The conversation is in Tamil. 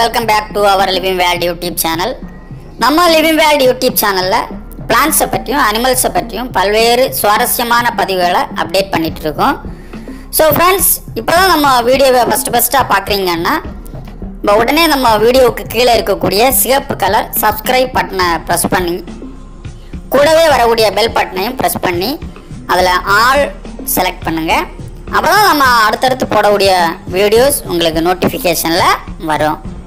welcome back to our living world YouTube channel நம்ம லிவிங் வேர்ல்ட் யூடியூப் சேனலில் பிளான்ஸை பற்றியும் அனிமல்ஸை பற்றியும் பல்வேறு சுவாரஸ்யமான பதிவுகளை அப்டேட் பண்ணிட்டு இருக்கோம் ஸோ ஃப்ரெண்ட்ஸ் இப்போ தான் நம்ம வீடியோவை ஃபஸ்ட்டு ஃபஸ்ட்டாக பார்க்குறீங்கன்னா இப்போ உடனே நம்ம வீடியோவுக்கு கீழே இருக்கக்கூடிய சிகப்பு கலர் சப்ஸ்கிரைப் பட்டனை ப்ரெஸ் பண்ணி கூடவே வரக்கூடிய பெல் பட்டனையும் ப்ரெஸ் பண்ணி அதில் ஆல் செலக்ட் பண்ணுங்கள் அப்போ தான் நம்ம அடுத்தடுத்து போடக்கூடிய வீடியோஸ் உங்களுக்கு நோட்டிஃபிகேஷனில் வரும்